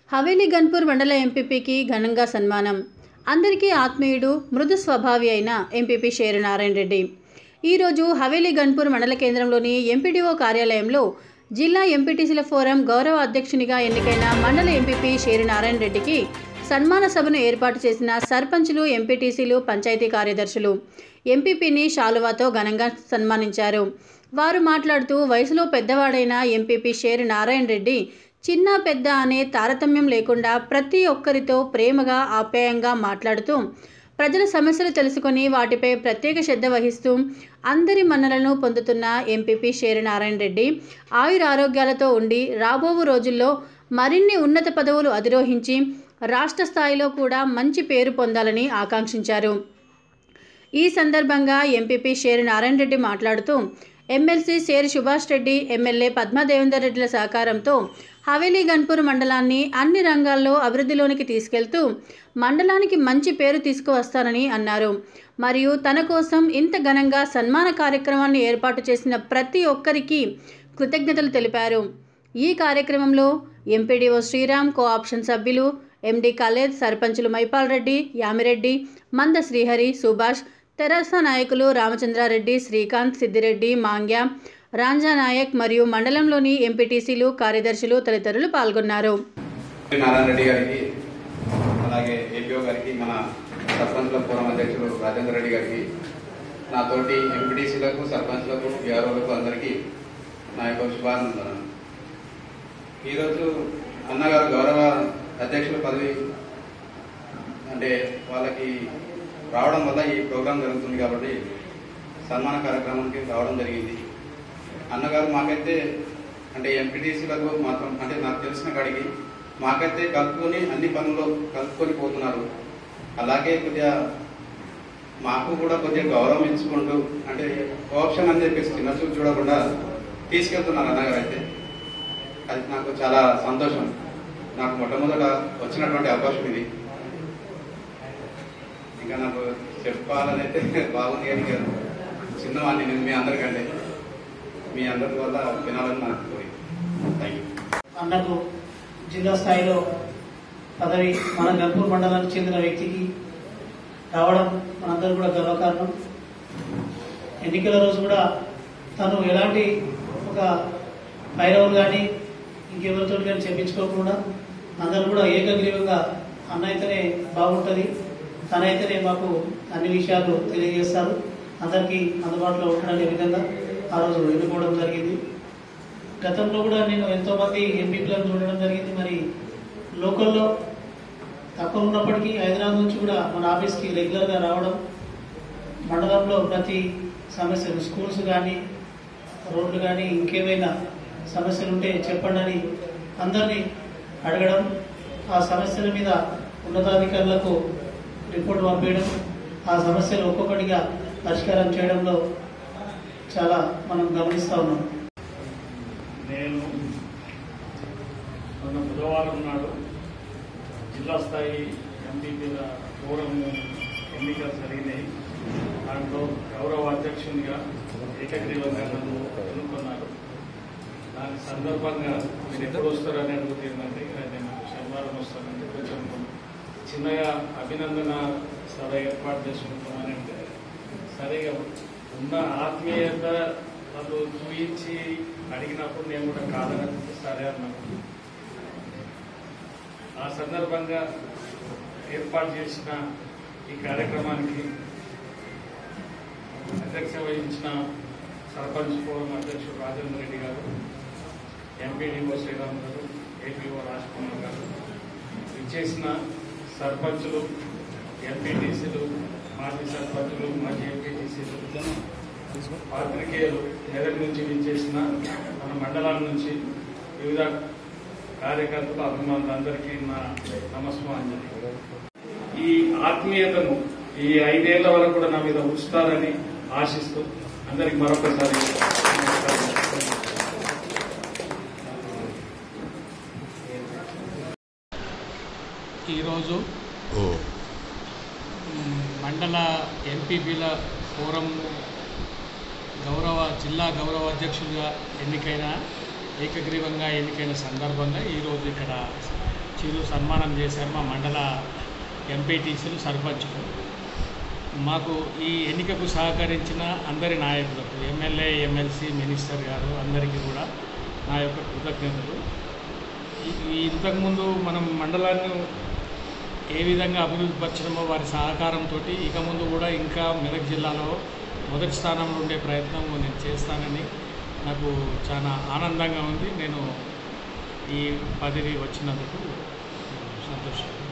హవేలీ గన్పూర్ మండల ఎంపీపీకి ఘనంగా సన్మానం అందరికీ ఆత్మీయుడు మృదు స్వభావి అయిన ఎంపీపీ షేరు నారాయణ రెడ్డి ఈరోజు హవేలీ గన్పూర్ మండల కేంద్రంలోని ఎంపీడీఓ కార్యాలయంలో జిల్లా ఎంపీటీసీల ఫోరం గౌరవ అధ్యక్షునిగా ఎన్నికైన మండల ఎంపీపీ షేరు నారాయణ రెడ్డికి సన్మాన సభను ఏర్పాటు చేసిన సర్పంచులు ఎంపీటీసీలు పంచాయతీ కార్యదర్శులు ఎంపీపీని శాలువాతో ఘనంగా సన్మానించారు వారు మాట్లాడుతూ వయసులో పెద్దవాడైన ఎంపీపీ షేరు నారాయణ రెడ్డి చిన్న పెద్ద అనే తారతమ్యం లేకుండా ప్రతి ఒక్కరితో ప్రేమగా ఆప్యాయంగా మాట్లాడుతూ ప్రజల సమస్యలు తెలుసుకొని వాటిపై ప్రత్యేక శ్రద్ధ వహిస్తూ అందరి మన్నలను పొందుతున్న ఎంపీపీ షేరు నారాయణ రెడ్డి ఆయురారోగ్యాలతో ఉండి రాబోవు రోజుల్లో మరిన్ని ఉన్నత పదవులు అధిరోహించి రాష్ట్ర స్థాయిలో కూడా మంచి పేరు పొందాలని ఆకాంక్షించారు ఈ సందర్భంగా ఎంపీపీ షేరు నారాయణ రెడ్డి మాట్లాడుతూ ఎమ్మెల్సీ షేరు సుభాష్ రెడ్డి ఎమ్మెల్యే పద్మాదేవేందర్ రెడ్డిల సహకారంతో హవేలీ గన్పూర్ మండలాన్ని అన్ని రంగాల్లో అభివృద్ధిలోనికి తీసుకెళ్తూ మండలానికి మంచి పేరు తీసుకువస్తానని అన్నారు మరియు తన కోసం ఇంత ఘనంగా సన్మాన కార్యక్రమాన్ని ఏర్పాటు చేసిన ప్రతి ఒక్కరికి కృతజ్ఞతలు తెలిపారు ఈ కార్యక్రమంలో ఎంపీడీఓ శ్రీరామ్ కో ఆప్షన్ సభ్యులు ఎండి కలేద్ సర్పంచులు మైపాల్ రెడ్డి యామిరెడ్డి మంద శ్రీహరి సుభాష్ తెరాస నాయకులు రామచంద్రారెడ్డి శ్రీకాంత్ సిద్దిరెడ్డి మాంగ్య రాంజా నాయక్ మరియు మండలంలోని ఎంపీటీసీలు కార్యదర్శులు తదితరులు పాల్గొన్నారు నారాయణ రెడ్డి గారికి అలాగే ఏపీఓ గారికి మన సర్పంచ్ల ఫోరం అధ్యక్షులు రాజేంద్ర రెడ్డి గారికి నా తోటి ఎంపీటీసీలకు సర్పంచ్లకు బీఆర్ఓలకు అందరికీ నా యొక్క శుభానందనలు ఈరోజు అన్నగారు గౌరవ అధ్యక్షుల పదవి అంటే వాళ్ళకి రావడం వల్ల ఈ ప్రోగ్రాం జరుగుతుంది కాబట్టి సన్మాన కార్యక్రమానికి రావడం జరిగింది అన్నగారు మాకైతే అంటే ఎంపీటీసీలకు మాత్రం అంటే నాకు తెలిసిన కాడికి మాకైతే కలుపుకొని అన్ని పనులు కలుపుకొని పోతున్నారు అలాగే కొద్దిగా మాకు కూడా కొద్దిగా గౌరవం ఇచ్చుకుంటూ అంటే ఆప్షన్ అని చెప్పేసి చిన్న చూపు చూడకుండా తీసుకెళ్తున్నారు అన్నగారు అయితే అది నాకు చాలా సంతోషం నాకు మొట్టమొదట వచ్చినటువంటి అవకాశం ఇది ఇంకా నాకు చెప్పాలని అయితే బాగుంది కానీ ఇక చిన్నవాడిని నేను మీ అందరికంటే మీ అందరి వల్ల వినాలని నాకు కోరిక థ్యాంక్ యూ అన్నకు జిల్లా స్థాయిలో పదవి మన గన్పూర్ మండలానికి చెందిన వ్యక్తికి రావడం మనందరూ కూడా గర్వకారణం ఎన్నికల రోజు కూడా తను ఎలాంటి ఒక పైరవులు కానీ ఇంకెవరితో కానీ చెప్పించుకోకుండా అందరూ కూడా ఏకగ్రీవంగా అన్న అయితేనే బాగుంటుంది తనైతేనే మాకు అన్ని విషయాలు తెలియజేస్తారు అందరికీ అందుబాటులో ఉండడానికి విధంగా ఆ రోజు ఎన్నుకోవడం జరిగింది గతంలో కూడా నేను ఎంతో మంది ఎంపీలను చూడడం జరిగింది మరి లోకల్లో తక్కువ ఉన్నప్పటికీ హైదరాబాద్ నుంచి కూడా మన ఆఫీస్కి రెగ్యులర్గా రావడం మండలంలో ప్రతి సమస్యలు స్కూల్స్ కానీ రోడ్లు కానీ ఇంకేమైనా సమస్యలు ఉంటే చెప్పండి అని అందరినీ అడగడం ఆ సమస్యల మీద ఉన్నతాధికారులకు రిపోర్ట్ పంపించడం ఆ సమస్యలు ఒక్కొక్కటిగా పరిష్కారం చేయడంలో చాలా మనం గమనిస్తూ ఉన్నాం నేను మొన్న బుధవారం నాడు జిల్లా స్థాయి ఎంపీపీల ఫోరం ఎన్నికలు జరిగినాయి దాంట్లో గౌరవ అధ్యక్షునిగా ఏకగ్రీవంగా నన్ను ఎన్నుకున్నారు దాని సందర్భంగా మీరు ఎప్పుడు వస్తారని అడుగుతుందంటే ఇక నేను శనివారం వస్తానంటే కొంచెం చిన్నగా అభినందన సభ ఏర్పాటు చేసుకుంటామని అంటే సరే ఇక ఉన్న ఆత్మీయత వాళ్ళు చూయించి అడిగినప్పుడు నేను కూడా కాదని సరే అన్నాను ఆ సందర్భంగా ఏర్పాటు చేసిన ఈ కార్యక్రమానికి అధ్యక్ష వహించిన సర్పంచ్ ఫోరం అధ్యక్షుడు రాజేంద్ర రెడ్డి గారు ఎంపీడీఓ శ్రీరామ్ గారు ఏపీఓ రాజ్ కుమార్ గారు ఇచ్చేసిన సర్పంచులు ఎంపీటీసీలు మాజీ సర్పంచులు మాజీ ఎంపీటీసీలు పాత్రికేయులు మెదక్ నుంచి విచ్చేసిన మన మండలాల నుంచి వివిధ కార్యకర్తలు అభిమానులందరికీ నా నమస్మాంజలి ఈ ఆత్మీయతను ఈ ఐదేళ్ల వరకు కూడా నా మీద ఉంచుతారని ఆశిస్తూ అందరికి మరొకసారి నమస్కారం. ఈరోజు మ్, మండల ఎంపీపీల ఫోరం గౌరవ జిల్లా గౌరవ అధ్యక్షులుగా ఎన్నికైన ఏకగ్రీవంగా ఎన్నికైన సందర్భంగా ఈరోజు ఇక్కడ చిరు సన్మానం చేశారు మా మండల ఎంపీటీసీలు సర్పంచ్లు మాకు ఈ ఎన్నికకు సహకరించిన అందరి నాయకులకు ఎమ్మెల్యే ఎమ్మెల్సీ మినిస్టర్ గారు అందరికీ కూడా నా యొక్క కృతజ్ఞతలు ఈ- ఈ ఇంతకుముందు మనం మండలాన్ని ఏ విధంగా అభివృద్ధి పరచడమో వారి సహకారంతో ఇక ముందు కూడా ఇంకా మెదక్ జిల్లాలో మొదటి స్థానంలో ఉండే ప్రయత్నం నేను చేస్తానని నాకు చాలా ఆనందంగా ఉంది నేను ఈ పదవి వచ్చినందుకు సంతోషం